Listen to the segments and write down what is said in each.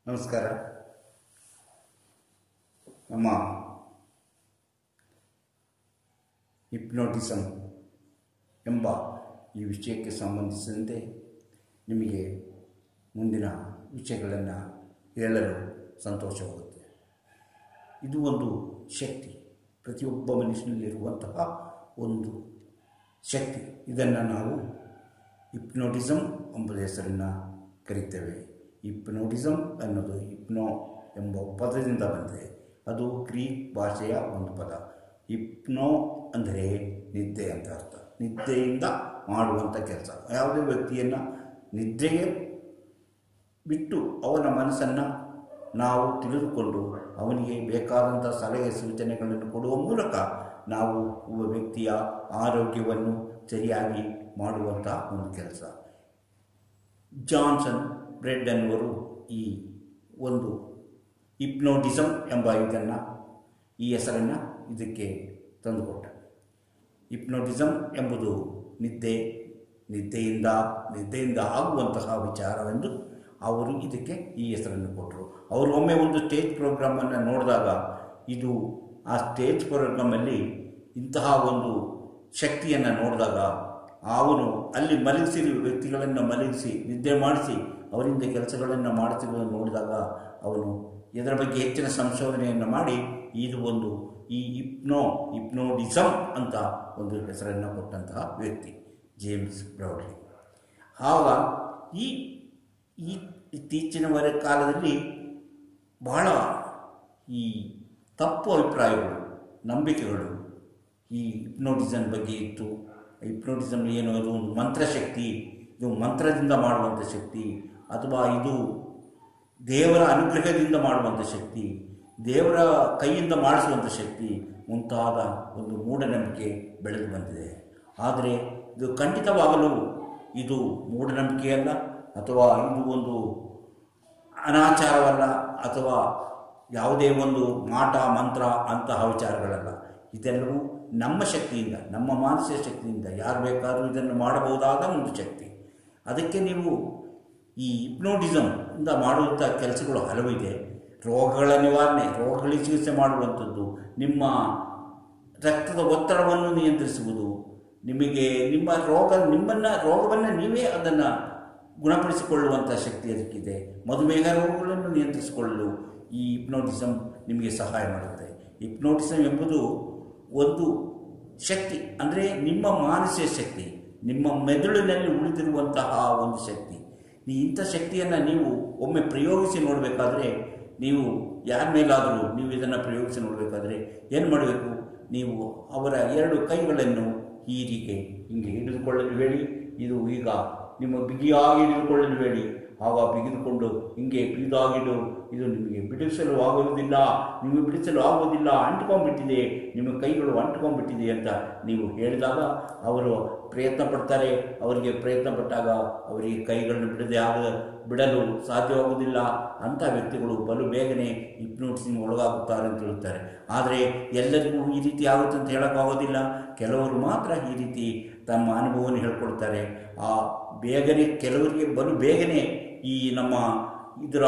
ನಮಸ್ಕಾರ ನಮ್ಮ ಹಿಪ್ನೋಟಿಸಮ್ ಎಂಬ ಈ ವಿಷಯಕ್ಕೆ ಸಂಬಂಧಿಸಿದಂತೆ ನಿಮಗೆ ಮುಂದಿನ ವಿಷಯಗಳನ್ನು ಹೇಳಲು ಸಂತೋಷವಾಗುತ್ತೆ ಇದು ಒಂದು ಶಕ್ತಿ ಪ್ರತಿಯೊಬ್ಬ ಮನುಷ್ಯನಲ್ಲಿರುವಂತಹ ಒಂದು ಶಕ್ತಿ ಇದನ್ನು ನಾವು ಹಿಪ್ನೋಟಿಸಮ್ ಎಂಬ ಹೆಸರನ್ನು ಕರೀತೇವೆ ಹಿಪ್ನೋಟಿಸಮ್ ಅನ್ನೋದು ಹಿಪ್ನೋ ಎಂಬ ಪದದಿಂದ ಬಂದಿದೆ ಅದು ಗ್ರೀಕ್ ಭಾಷೆಯ ಒಂದು ಪದ ಹಿಪ್ನೋ ಅಂದರೆ ನಿದ್ದೆ ಅಂತ ಅರ್ಥ ನಿದ್ದೆಯಿಂದ ಮಾಡುವಂಥ ಕೆಲಸ ಯಾವುದೇ ವ್ಯಕ್ತಿಯನ್ನು ನಿದ್ರೆಗೆ ಬಿಟ್ಟು ಅವನ ಮನಸ್ಸನ್ನು ನಾವು ತಿಳಿದುಕೊಂಡು ಅವನಿಗೆ ಬೇಕಾದಂಥ ಸಲಹೆ ಸೂಚನೆಗಳನ್ನು ಕೊಡುವ ಮೂಲಕ ನಾವು ಒಬ್ಬ ವ್ಯಕ್ತಿಯ ಆರೋಗ್ಯವನ್ನು ಸರಿಯಾಗಿ ಮಾಡುವಂಥ ಒಂದು ಕೆಲಸ ಜಾನ್ಸನ್ ಬ್ರೆಡ್ ಅನ್ನುವರು ಈ ಒಂದು ಹಿಪ್ನೋಟಿಸಮ್ ಎಂಬ ಇದನ್ನು ಈ ಹೆಸರನ್ನು ಇದಕ್ಕೆ ತಂದುಕೊಟ್ಟ ಹಿಪ್ನೋಟಿಸಮ್ ಎಂಬುದು ನಿದ್ದೆ ನಿದ್ದೆಯಿಂದ ನಿದ್ದೆಯಿಂದ ಆಗುವಂತಹ ವಿಚಾರವೆಂದು ಅವರು ಇದಕ್ಕೆ ಈ ಹೆಸರನ್ನು ಕೊಟ್ಟರು ಅವರು ಒಮ್ಮೆ ಒಂದು ಸ್ಟೇಜ್ ಪ್ರೋಗ್ರಾಮನ್ನು ನೋಡಿದಾಗ ಇದು ಆ ಸ್ಟೇಜ್ ಪ್ರೋಗ್ರಾಮಲ್ಲಿ ಇಂತಹ ಒಂದು ಶಕ್ತಿಯನ್ನು ನೋಡಿದಾಗ ಅವನು ಅಲ್ಲಿ ಮಲಗಿಸಿ ವ್ಯಕ್ತಿಗಳನ್ನು ಮಲಗಿಸಿ ನಿದ್ದೆ ಮಾಡಿಸಿ ಅವರಿಂದ ಕೆಲಸಗಳನ್ನು ಮಾಡುತ್ತಿರುವುದನ್ನು ನೋಡಿದಾಗ ಅವನು ಇದರ ಬಗ್ಗೆ ಹೆಚ್ಚಿನ ಸಂಶೋಧನೆಯನ್ನು ಮಾಡಿ ಇದು ಒಂದು ಈ ಇಪ್ನೋ ಇಪ್ನೋಡಿಸಮ್ ಅಂತ ಒಂದು ಹೆಸರನ್ನು ಕೊಟ್ಟಂತಹ ವ್ಯಕ್ತಿ ಜೇಮ್ಸ್ ಬ್ರೌಡ್ಲಿ ಆಗ ಈ ಈ ಇತ್ತೀಚಿನವರ ಕಾಲದಲ್ಲಿ ಬಹಳ ಈ ತಪ್ಪು ಅಭಿಪ್ರಾಯಗಳು ನಂಬಿಕೆಗಳು ಈ ಹಿಪ್ನೋಟಿಸಮ್ ಬಗ್ಗೆ ಇತ್ತು ಹಿಪ್ನೋಟಿಸಮ್ ಏನು ಅದು ಒಂದು ಮಂತ್ರಶಕ್ತಿ ಇದು ಮಂತ್ರದಿಂದ ಮಾಡುವಂಥ ಶಕ್ತಿ ಅಥವಾ ಇದು ದೇವರ ಅನುಗ್ರಹದಿಂದ ಮಾಡುವಂಥ ಶಕ್ತಿ ದೇವರ ಕೈಯಿಂದ ಮಾಡಿಸುವಂಥ ಶಕ್ತಿ ಮುಂತಾದ ಒಂದು ಮೂಢನಂಬಿಕೆ ಬೆಳೆದು ಬಂದಿದೆ ಆದರೆ ಇದು ಖಂಡಿತವಾಗಲು ಇದು ಮೂಢನಂಬಿಕೆಯಲ್ಲ ಅಥವಾ ಇದು ಒಂದು ಅನಾಚಾರವಲ್ಲ ಅಥವಾ ಯಾವುದೇ ಒಂದು ಮಾಟ ಮಂತ್ರ ಅಂತಹ ವಿಚಾರಗಳಲ್ಲ ಇದೆಲ್ಲವೂ ನಮ್ಮ ಶಕ್ತಿಯಿಂದ ನಮ್ಮ ಮಾನಸಿಕ ಶಕ್ತಿಯಿಂದ ಯಾರು ಬೇಕಾದರೂ ಇದನ್ನು ಮಾಡಬಹುದಾದ ಒಂದು ಶಕ್ತಿ ಅದಕ್ಕೆ ನೀವು ಈ ಹಿಪ್ನೋಟಿಸಮ್ ಇಂದ ಮಾಡುವಂಥ ಕೆಲಸಗಳು ಹಲವಿದೆ ರೋಗಗಳ ನಿವಾರಣೆ ರೋಗಗಳಿಗೆ ಚಿಕಿತ್ಸೆ ಮಾಡುವಂಥದ್ದು ನಿಮ್ಮ ರಕ್ತದ ಒತ್ತಡವನ್ನು ನಿಯಂತ್ರಿಸುವುದು ನಿಮಗೆ ನಿಮ್ಮ ರೋಗ ನಿಮ್ಮನ್ನು ರೋಗವನ್ನು ನೀವೇ ಅದನ್ನು ಗುಣಪಡಿಸಿಕೊಳ್ಳುವಂಥ ಶಕ್ತಿ ಅದಕ್ಕಿದೆ ಮಧುಮೇಹ ರೋಗಗಳನ್ನು ನಿಯಂತ್ರಿಸಿಕೊಳ್ಳಲು ಈ ಹಿಪ್ನೋಟಿಸಮ್ ನಿಮಗೆ ಸಹಾಯ ಮಾಡುತ್ತೆ ಹಿಪ್ನೋಟಿಸಮ್ ಎಂಬುದು ಒಂದು ಶಕ್ತಿ ಅಂದರೆ ನಿಮ್ಮ ಮಾನಸಿಕ ಶಕ್ತಿ ನಿಮ್ಮ ಮೆದುಳಿನಲ್ಲಿ ಉಳಿದಿರುವಂತಹ ಒಂದು ಶಕ್ತಿ ಈ ಇಂಥ ಶಕ್ತಿಯನ್ನು ನೀವು ಒಮ್ಮೆ ಪ್ರಯೋಗಿಸಿ ನೋಡಬೇಕಾದ್ರೆ ನೀವು ಯಾರ ಮೇಲಾದರೂ ನೀವು ಇದನ್ನು ಪ್ರಯೋಗಿಸಿ ನೋಡಬೇಕಾದ್ರೆ ಏನು ಮಾಡಬೇಕು ನೀವು ಅವರ ಎರಡು ಕೈಗಳನ್ನು ಹೀರಿಗೆ ಹಿಂಗೆ ಹಿಡಿದುಕೊಳ್ಳಲು ಹೇಳಿ ಇದು ಈಗ ನಿಮ್ಮ ಬಿಗಿಯಾಗಿ ಹಿಡಿದುಕೊಳ್ಳಲು ಹೇಳಿ ಆಗ ಬಿಗಿದುಕೊಂಡು ಹಿಂಗೆ ಬಿಗಿದಾಗಿಡು ಇದು ನಿಮಗೆ ಬಿಡಿಸಲು ಆಗುವುದಿಲ್ಲ ನಿಮಗೆ ಬಿಡಿಸಲು ಆಗುವುದಿಲ್ಲ ಅಂಟ್ಕೊಂಡ್ಬಿಟ್ಟಿದೆ ನಿಮ್ಮ ಕೈಗಳು ಅಂಟ್ಕೊಂಡ್ಬಿಟ್ಟಿದೆ ಅಂತ ನೀವು ಹೇಳಿದಾಗ ಅವರು ಪ್ರಯತ್ನ ಪಡ್ತಾರೆ ಅವರಿಗೆ ಪ್ರಯತ್ನ ಪಟ್ಟಾಗ ಅವರಿಗೆ ಕೈಗಳನ್ನು ಬಿಡದೆ ಆಗ ಬಿಡಲು ಸಾಧ್ಯವಾಗುವುದಿಲ್ಲ ಅಂಥ ವ್ಯಕ್ತಿಗಳು ಬಲು ಬೇಗನೆ ಹಿಪ್ನೋಟಿಸಿಂಗ್ ಒಳಗಾಗುತ್ತಾರೆ ಅಂತ ಹೇಳ್ತಾರೆ ಆದರೆ ಎಲ್ಲರಿಗೂ ಈ ರೀತಿ ಆಗುತ್ತೆ ಅಂತ ಹೇಳೋಕ್ಕಾಗೋದಿಲ್ಲ ಕೆಲವರು ಮಾತ್ರ ಈ ರೀತಿ ತಮ್ಮ ಅನುಭವವನ್ನು ಹೇಳ್ಕೊಳ್ತಾರೆ ಆ ಬೇಗನೆ ಕೆಲವರಿಗೆ ಬಲು ಬೇಗನೆ ಈ ನಮ್ಮ ಇದರ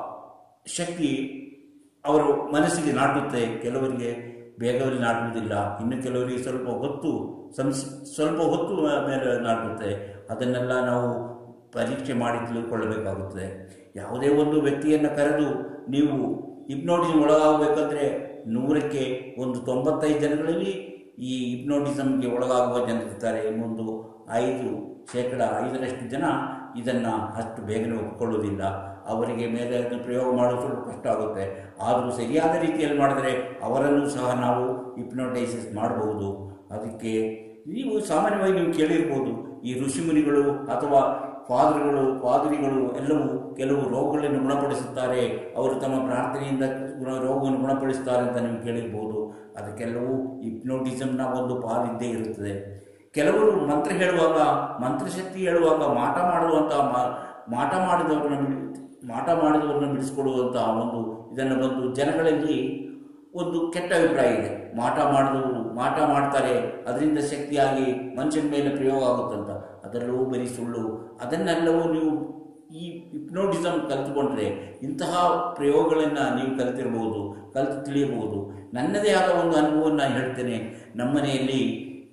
ಶಕ್ತಿ ಅವರು ಮನಸ್ಸಿಗೆ ನಾಟುತ್ತೆ ಕೆಲವರಿಗೆ ಬೇಗವಲ್ಲಿ ನಾಟುವುದಿಲ್ಲ ಇನ್ನು ಕೆಲವರಿಗೆ ಸ್ವಲ್ಪ ಹೊತ್ತು ಸಂಸ್ ಸ್ವಲ್ಪ ಹೊತ್ತು ಮೇಲೆ ನಾಟುತ್ತೆ ಅದನ್ನೆಲ್ಲ ನಾವು ಪರೀಕ್ಷೆ ಮಾಡಿ ತಿಳ್ಕೊಳ್ಳಬೇಕಾಗುತ್ತದೆ ಯಾವುದೇ ಒಂದು ವ್ಯಕ್ತಿಯನ್ನು ಕರೆದು ನೀವು ಹಿಪ್ನೋಟಿಸಮ್ ಒಳಗಾಗಬೇಕಂದ್ರೆ ನೂರಕ್ಕೆ ಒಂದು ತೊಂಬತ್ತೈದು ಜನಗಳಲ್ಲಿ ಈ ಹಿಪ್ನೋಟಿಸಮ್ಗೆ ಒಳಗಾಗುವ ಜನರಿರ್ತಾರೆ ಇನ್ನೊಂದು ಐದು ಶೇಕಡ ಐದರಷ್ಟು ಜನ ಇದನ್ನು ಅಷ್ಟು ಬೇಗನೆ ಒಪ್ಪಿಕೊಳ್ಳುವುದಿಲ್ಲ ಅವರಿಗೆ ಮೇಲೆ ಅದನ್ನು ಪ್ರಯೋಗ ಮಾಡೋದು ಸ್ವಲ್ಪ ಕಷ್ಟ ಆಗುತ್ತೆ ಆದರೂ ಸರಿಯಾದ ರೀತಿಯಲ್ಲಿ ಮಾಡಿದರೆ ಅವರನ್ನು ಸಹ ನಾವು ಹಿಪ್ನೋಟೈಸಿಸ್ ಮಾಡಬಹುದು ಅದಕ್ಕೆ ನೀವು ಸಾಮಾನ್ಯವಾಗಿ ನೀವು ಕೇಳಿರ್ಬೋದು ಈ ಋಷಿಮುನಿಗಳು ಅಥವಾ ಫಾದರ್ಗಳು ಪಾದರಿಗಳು ಎಲ್ಲವೂ ಕೆಲವು ರೋಗಗಳನ್ನು ಗುಣಪಡಿಸುತ್ತಾರೆ ಅವರು ತಮ್ಮ ಪ್ರಾರ್ಥನೆಯಿಂದ ಗುಣ ರೋಗವನ್ನು ಗುಣಪಡಿಸುತ್ತಾರೆ ಅಂತ ನೀವು ಕೇಳಿರ್ಬೋದು ಅದಕ್ಕೆಲ್ಲವೂ ಹಿಪ್ನೋಟಿಸಮ್ನ ಒಂದು ಪಾಲಿದ್ದೇ ಇರುತ್ತದೆ ಕೆಲವರು ಮಂತ್ರ ಹೇಳುವಾಗ ಮಂತ್ರಶಕ್ತಿ ಹೇಳುವಾಗ ಮಾಟ ಮಾಡುವಂತಹ ಮಾಟ ಮಾಡಿದವ್ರನ್ನ ಮಾಟ ಮಾಡಿದವ್ರನ್ನ ಬಿಡಿಸ್ಕೊಡುವಂತಹ ಒಂದು ಇದನ್ನು ಬಂದು ಜನಗಳಲ್ಲಿ ಒಂದು ಕೆಟ್ಟ ಅಭಿಪ್ರಾಯ ಇದೆ ಮಾಟ ಮಾಡಿದವರು ಮಾಟ ಮಾಡ್ತಾರೆ ಅದರಿಂದ ಶಕ್ತಿಯಾಗಿ ಮನುಷ್ಯನ ಮೇಲೆ ಪ್ರಯೋಗ ಆಗುತ್ತಂತ ಅದೆಲ್ಲವೂ ಬರೀ ಸುಳ್ಳು ಅದನ್ನೆಲ್ಲವೂ ನೀವು ಈ ಹಿಪ್ನೋಟಿಸಮ್ ಕಲಿತುಕೊಂಡ್ರೆ ಇಂತಹ ಪ್ರಯೋಗಗಳನ್ನು ನೀವು ಕಲಿತಿರ್ಬೋದು ಕಲಿತು ತಿಳಿಯಬಹುದು ನನ್ನದೇ ಆದ ಒಂದು ಅನುಭವವನ್ನು ಹೇಳ್ತೇನೆ ನಮ್ಮನೆಯಲ್ಲಿ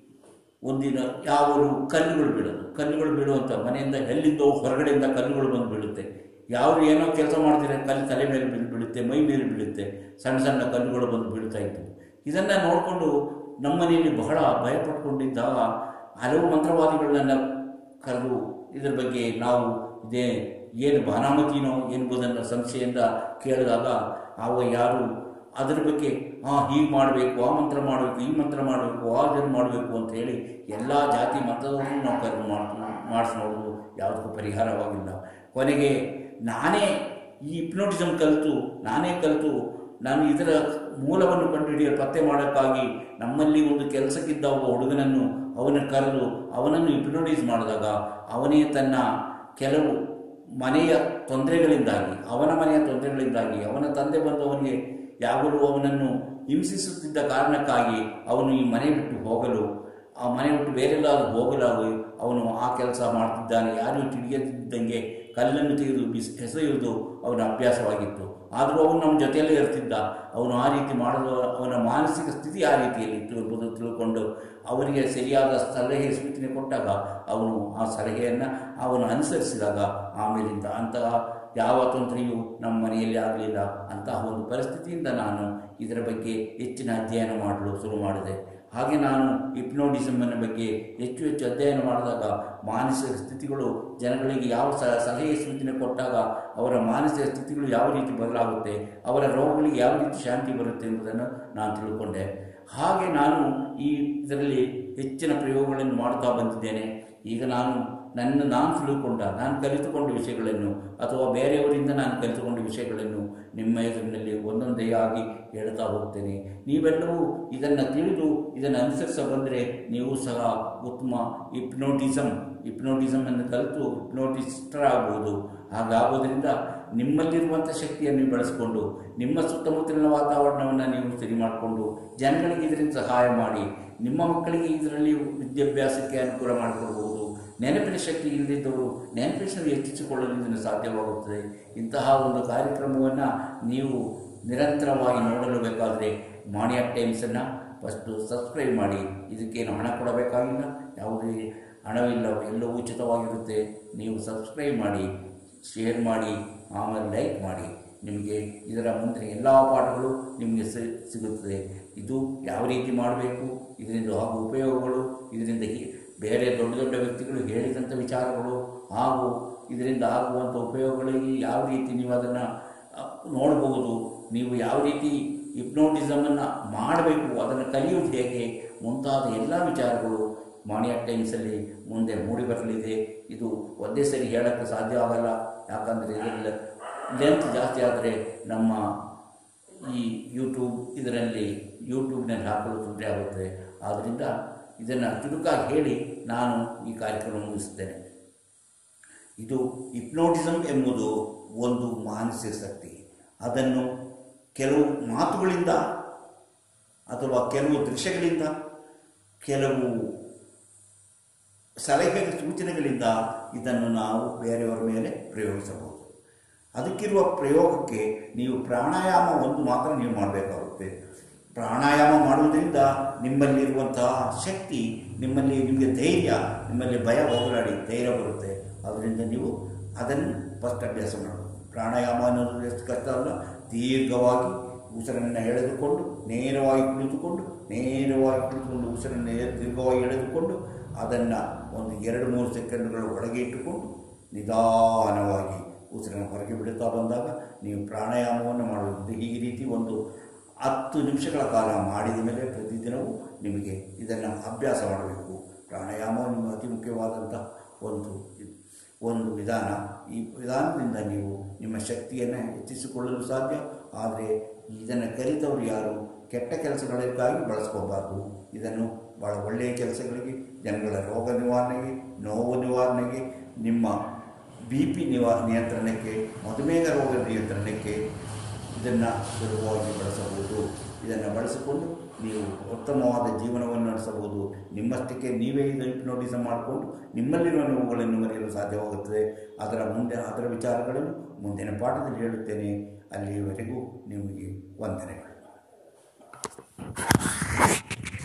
ಒಂದಿನ ಯಾವರು ಕಲ್ಲುಗಳು ಬೀಳೋದು ಕಲ್ಲುಗಳು ಬೀಳುವಂಥ ಮನೆಯಿಂದ ಎಲ್ಲಿಂದೋ ಹೊರಗಡೆಯಿಂದ ಕಲ್ಲುಗಳು ಬಂದು ಬೀಳುತ್ತೆ ಯಾರು ಏನೋ ಕೆಲಸ ಮಾಡ್ತಾರೆ ಕಲ್ಲು ತಲೆ ಮೇಲೆ ಬೀಳ್ ಬೀಳುತ್ತೆ ಮೈ ಮೇಲೆ ಬೀಳುತ್ತೆ ಸಣ್ಣ ಸಣ್ಣ ಕಲ್ಲುಗಳು ಬಂದು ಬೀಳ್ತಾ ಇತ್ತು ಇದನ್ನು ನೋಡಿಕೊಂಡು ನಮ್ಮನೆಯಲ್ಲಿ ಬಹಳ ಭಯಪಟ್ಕೊಂಡಿದ್ದಾಗ ಹಲವು ಮಂತ್ರವಾದಿಗಳನ್ನ ಕರೆದು ಇದರ ಬಗ್ಗೆ ನಾವು ಇದೇ ಏನು ಬಾನಾಮತಿನೋ ಎಂಬುದನ್ನು ಸಂಶಯದಿಂದ ಕೇಳಿದಾಗ ಅವ ಯಾರು ಅದರ ಬಗ್ಗೆ ಹಾಂ ಹೀಗೆ ಮಾಡಬೇಕು ಆ ಮಂತ್ರ ಮಾಡಬೇಕು ಈ ಮಂತ್ರ ಮಾಡಬೇಕು ಆ ಇದನ್ನು ಮಾಡಬೇಕು ಅಂತ ಹೇಳಿ ಎಲ್ಲ ಜಾತಿ ಮತದವರನ್ನು ನಾವು ಕರೆದು ಮಾಡಿ ಮಾಡಿಸಿ ನೋಡೋದು ಯಾವುದಕ್ಕೂ ಪರಿಹಾರವಾಗಿಲ್ಲ ಕೊನೆಗೆ ನಾನೇ ಈ ಹಿಪ್ನೋಟಿಸಮ್ ಕಲಿತು ನಾನೇ ಕಲಿತು ನಾನು ಇದರ ಮೂಲವನ್ನು ಕಂಡುಹಿಡಿಯಲು ಪತ್ತೆ ಮಾಡೋಕ್ಕಾಗಿ ನಮ್ಮಲ್ಲಿ ಒಂದು ಕೆಲಸಕ್ಕಿದ್ದ ಒಬ್ಬ ಹುಡುಗನನ್ನು ಅವನ ಕರೆದು ಅವನನ್ನು ಹಿಪ್ನೋಟೈಸ್ ಮಾಡಿದಾಗ ಅವನೇ ತನ್ನ ಕೆಲವು ಮನೆಯ ತೊಂದರೆಗಳಿಂದಾಗಿ ಅವನ ಮನೆಯ ತೊಂದರೆಗಳಿಂದಾಗಿ ಅವನ ತಂದೆ ಬಂದು ಅವನಿಗೆ ಯಾವಾಗಲೂ ಅವನನ್ನು ಹಿಂಸಿಸುತ್ತಿದ್ದ ಕಾರಣಕ್ಕಾಗಿ ಅವನು ಈ ಮನೆ ಬಿಟ್ಟು ಹೋಗಲು ಆ ಮನೆ ಬಿಟ್ಟು ಬೇರೆಲ್ಲಾದರೂ ಹೋಗಲಾಗಿ ಅವನು ಆ ಕೆಲಸ ಮಾಡ್ತಿದ್ದಾನೆ ಯಾರೂ ತಿಳಿಯದಿದ್ದಂಗೆ ಕಲ್ಲನ್ನು ತೆಗೆದು ಬಿಸಿ ಎಸೆಯುವುದು ಅವನ ಅಭ್ಯಾಸವಾಗಿತ್ತು ಆದರೂ ಅವನು ನಮ್ಮ ಜೊತೆಯಲ್ಲೇ ಇರ್ತಿದ್ದ ಅವನು ಆ ರೀತಿ ಮಾಡಲು ಅವನ ಮಾನಸಿಕ ಸ್ಥಿತಿ ಆ ರೀತಿಯಲ್ಲಿ ಇತ್ತು ಎಂಬುದು ತಿಳ್ಕೊಂಡು ಅವನಿಗೆ ಸರಿಯಾದ ಸಲಹೆ ಸೂಚನೆ ಕೊಟ್ಟಾಗ ಅವನು ಆ ಸಲಹೆಯನ್ನು ಅವನು ಅನುಸರಿಸಿದಾಗ ಆಮೇಲಿಂದ ಅಂತಹ ಯಾವ ತೊಂದರೆಯೂ ನಮ್ಮ ಮನೆಯಲ್ಲಿ ಆಗಲಿಲ್ಲ ಅಂತಹ ಒಂದು ಪರಿಸ್ಥಿತಿಯಿಂದ ನಾನು ಇದರ ಬಗ್ಗೆ ಹೆಚ್ಚಿನ ಅಧ್ಯಯನ ಮಾಡಲು ಶುರು ಮಾಡಿದೆ ಹಾಗೆ ನಾನು ಹಿಪ್ನೋಟಿಸಮ್ಮನ ಬಗ್ಗೆ ಹೆಚ್ಚು ಹೆಚ್ಚು ಅಧ್ಯಯನ ಮಾಡಿದಾಗ ಮಾನಸಿಕ ಸ್ಥಿತಿಗಳು ಜನಗಳಿಗೆ ಯಾವ ಸ- ಸಲಹೆ ಸೂಚನೆ ಕೊಟ್ಟಾಗ ಅವರ ಮಾನಸಿಕ ಸ್ಥಿತಿಗಳು ಯಾವ ರೀತಿ ಬದಲಾಗುತ್ತೆ ಅವರ ರೋಗಗಳಿಗೆ ಯಾವ ರೀತಿ ಶಾಂತಿ ಬರುತ್ತೆ ಎಂಬುದನ್ನು ನಾನು ತಿಳ್ಕೊಂಡೆ ಹಾಗೆ ನಾನು ಈ ಇದರಲ್ಲಿ ಹೆಚ್ಚಿನ ಪ್ರಯೋಗಗಳನ್ನು ಮಾಡ್ತಾ ಬಂದಿದ್ದೇನೆ ಈಗ ನಾನು ನನ್ನ ನಾನು ತಿಳ್ಕೊಂಡ ನಾನು ಕಲಿತುಕೊಂಡ ವಿಷಯಗಳನ್ನು ಅಥವಾ ಬೇರೆಯವರಿಂದ ನಾನು ಕಲಿತುಕೊಂಡ ವಿಷಯಗಳನ್ನು ನಿಮ್ಮ ಎದುರಿನಲ್ಲಿ ಒಂದೊಂದೇ ಆಗಿ ಹೇಳ್ತಾ ಹೋಗ್ತೇನೆ ನೀವೆಲ್ಲವೂ ಇದನ್ನು ತಿಳಿದು ಇದನ್ನು ಅನುಸರಿಸ ಬಂದರೆ ನೀವು ಸಹ ಉತ್ತಮ ಹಿಪ್ನೋಟಿಸಮ್ ಹಿಪ್ನೋಟಿಸಮನ್ನು ಕಲಿತು ಹಿಪ್ನೋಟಿಸ್ಟರಾಗ್ಬೋದು ಹಾಗಾಗೋದ್ರಿಂದ ನಿಮ್ಮಲ್ಲಿರುವಂಥ ಶಕ್ತಿಯನ್ನು ನೀವು ಬೆಳೆಸ್ಕೊಂಡು ನಿಮ್ಮ ಸುತ್ತಮುತ್ತಲಿನ ವಾತಾವರಣವನ್ನು ನೀವು ಸರಿ ಮಾಡಿಕೊಂಡು ಜನಗಳಿಗೆ ಇದರಿಂದ ಸಹಾಯ ಮಾಡಿ ನಿಮ್ಮ ಮಕ್ಕಳಿಗೆ ಇದರಲ್ಲಿ ವಿದ್ಯಾಭ್ಯಾಸಕ್ಕೆ ಅನುಕೂಲ ಮಾಡಿಕೊಡ್ಬೋದು ನೆನಪಿನ ಶಕ್ತಿ ಇಲ್ಲದಿದ್ದವರು ನೆನಪಿನ ಶಕ್ತಿ ಹೆಚ್ಚಿಸಿಕೊಳ್ಳಲು ಇದನ್ನು ಸಾಧ್ಯವಾಗುತ್ತದೆ ಇಂತಹ ಒಂದು ಕಾರ್ಯಕ್ರಮವನ್ನು ನೀವು ನಿರಂತರವಾಗಿ ನೋಡಲು ಬೇಕಾದರೆ ಮಾಣಿಯ ಟೈಮ್ಸನ್ನು ಫಸ್ಟು ಸಬ್ಸ್ಕ್ರೈಬ್ ಮಾಡಿ ಇದಕ್ಕೇನು ಹಣ ಕೊಡಬೇಕಾಗಿಲ್ಲ ಯಾವುದೇ ಹಣವಿಲ್ಲ ಎಲ್ಲವೂ ಉಚಿತವಾಗಿರುತ್ತೆ ನೀವು ಸಬ್ಸ್ಕ್ರೈಬ್ ಮಾಡಿ ಶೇರ್ ಮಾಡಿ ಆಮೇಲೆ ಲೈಕ್ ಮಾಡಿ ನಿಮಗೆ ಇದರ ಮುಂದಿನ ಎಲ್ಲ ಪಾಠಗಳು ನಿಮಗೆ ಸಿ- ಸಿಗುತ್ತದೆ ಇದು ಯಾವ ರೀತಿ ಮಾಡಬೇಕು ಇದರಿಂದ ಆಗುವ ಉಪಯೋಗಗಳು ಇದರಿಂದ ಹಿ- ಬೇರೆ ದೊಡ್ಡ ದೊಡ್ಡ ವ್ಯಕ್ತಿಗಳು ಹೇಳಿದಂಥ ವಿಚಾರಗಳು ಹಾಗೂ ಇದರಿಂದ ಆಗುವಂಥ ಉಪಯೋಗಗಳಿಗೆ ಯಾವ ರೀತಿ ನೀವು ಅದನ್ನು ನೋಡಬಹುದು ನೀವು ಯಾವ ರೀತಿ ಹಿಪ್ನೋಟಿಸಮನ್ನು ಮಾಡಬೇಕು ಅದನ್ನು ಕಲಿಯುವುದು ಹೇಗೆ ಮುಂತಾದ ಎಲ್ಲ ವಿಚಾರಗಳು ಮಾಣಿಯ ಟೈಮ್ಸಲ್ಲಿ ಮುಂದೆ ಮೂಡಿ ಬರಲಿದೆ ಇದು ಒಂದೇ ಸರಿ ಹೇಳೋಕ್ಕೆ ಸಾಧ್ಯ ಆಗಲ್ಲ ಯಾಕಂದರೆ ಇದರಲ್ಲಿ ಲೆಂತ್ ಜಾಸ್ತಿ ಆದರೆ ನಮ್ಮ ಈ ಯೂಟ್ಯೂಬ್ ಇದರಲ್ಲಿ ಯೂಟ್ಯೂಬ್ನಲ್ಲಿ ಹಾಕಲು ತೊಂದರೆ ಆಗುತ್ತದೆ ಆದ್ದರಿಂದ ಇದನ್ನು ಚುರುಕಾಗಿ ಹೇಳಿ ನಾನು ಈ ಕಾರ್ಯಕ್ರಮ ಮುಗಿಸ್ತೇನೆ ಇದು ಹಿಪ್ನೋಟಿಸಮ್ ಎಂಬುದು ಒಂದು ಮಾನಸಿಕ ಶಕ್ತಿ ಅದನ್ನು ಕೆಲವು ಮಾತುಗಳಿಂದ ಅಥವಾ ಕೆಲವು ದೃಶ್ಯಗಳಿಂದ ಕೆಲವು ಸಲಹೆ ಸೂಚನೆಗಳಿಂದ ಇದನ್ನು ನಾವು ಬೇರೆಯವರ ಮೇಲೆ ಪ್ರಯೋಗಿಸಬಹುದು ಅದಕ್ಕಿರುವ ಪ್ರಯೋಗಕ್ಕೆ ನೀವು ಪ್ರಾಣಾಯಾಮ ಒಂದು ಮಾತ್ರ ನೀವು ಮಾಡಬೇಕಾಗುತ್ತೆ ಪ್ರಾಣಾಯಾಮ ಮಾಡುವುದರಿಂದ ನಿಮ್ಮಲ್ಲಿರುವಂತಹ ಶಕ್ತಿ ನಿಮ್ಮಲ್ಲಿ ನಿಮಗೆ ಧೈರ್ಯ ನಿಮ್ಮಲ್ಲಿ ಭಯ ಹೋಗಲಾಡಿ ಧೈರ್ಯ ಬರುತ್ತೆ ಅದರಿಂದ ನೀವು ಅದನ್ನು ಫಸ್ಟ್ ಅಭ್ಯಾಸ ಮಾಡಬೇಕು ಪ್ರಾಣಾಯಾಮ ಅನ್ನೋದು ಎಷ್ಟು ಕಷ್ಟ ಅಲ್ಲ ದೀರ್ಘವಾಗಿ ಉಸಿರನ್ನು ಎಳೆದುಕೊಂಡು ನೇರವಾಗಿ ಕುಳಿತುಕೊಂಡು ನೇರವಾಗಿ ಕುಳಿತುಕೊಂಡು ಉಸಿರನ್ನು ಎ- ದೀರ್ಘವಾಗಿ ಎಳೆದುಕೊಂಡು ಅದನ್ನು ಒಂದು ಎರಡು ಮೂರು ಸೆಕೆಂಡ್ಗಳ ಒಳಗೆ ಇಟ್ಟುಕೊಂಡು ನಿಧಾನವಾಗಿ ಉಸಿರನ್ನು ಹೊರಗೆ ಬಿಡುತ್ತಾ ಬಂದಾಗ ನೀವು ಪ್ರಾಣಾಯಾಮವನ್ನು ಮಾಡುವುದು ಈ ರೀತಿ ಒಂದು ಹತ್ತು ನಿಮಿಷಗಳ ಕಾಲ ಮಾಡಿದ ಮೇಲೆ ಪ್ರತಿದಿನವೂ ನಿಮಗೆ ಇದನ್ನು ಅಭ್ಯಾಸ ಮಾಡಬೇಕು ಪ್ರಾಣಾಯಾಮ ನಿಮ್ಮ ಅತಿ ಮುಖ್ಯವಾದಂಥ ಒಂದು ಇದ್- ಒಂದು ವಿಧಾನ ಈ ವಿಧಾನದಿಂದ ನೀವು ನಿಮ್ಮ ಶಕ್ತಿಯನ್ನು ಹೆಚ್ಚಿಸಿಕೊಳ್ಳಲು ಸಾಧ್ಯ ಆದರೆ ಇದನ್ನು ಕಲಿತವರು ಯಾರು ಕೆಟ್ಟ ಕೆಲಸಗಳಿಗಾಗಿ ಬಳಸ್ಕೋಬಾರ್ದು ಇದನ್ನು ಭಾಳ ಒಳ್ಳೆಯ ಕೆಲಸಗಳಿಗೆ ಜನಗಳ ರೋಗ ನಿವಾರಣೆಗೆ ನೋವು ನಿವಾರಣೆಗೆ ನಿಮ್ಮ ಬಿ ಪಿ ನಿವಾ ನಿಯಂತ್ರಣಕ್ಕೆ ಮಧುಮೇಹ ರೋಗ ನಿಯಂತ್ರಣಕ್ಕೆ ಇದನ್ನು ಸುಲಭವಾಗಿ ಬಳಸಬಹುದು ಇದನ್ನು ಬಳಸಿಕೊಂಡು ನೀವು ಉತ್ತಮವಾದ ಜೀವನವನ್ನು ನಡೆಸಬಹುದು ನಿಮ್ಮಷ್ಟಕ್ಕೆ ನೀವೇ ಇದು ಹಿಪ್ನೋಟಿಸಮ್ ಮಾಡಿಕೊಂಡು ನಿಮ್ಮಲ್ಲಿರುವ ನೋವುಗಳನ್ನು ಮರೆಯಲು ಸಾಧ್ಯವಾಗುತ್ತದೆ ಅದರ ಮುಂದೆ ಅದರ ವಿಚಾರಗಳನ್ನು ಮುಂದಿನ ಪಾಠದಲ್ಲಿ ಹೇಳುತ್ತೇನೆ ಅಲ್ಲಿಯವರೆಗೂ ನಿಮಗೆ ವಂದನೆಗಳು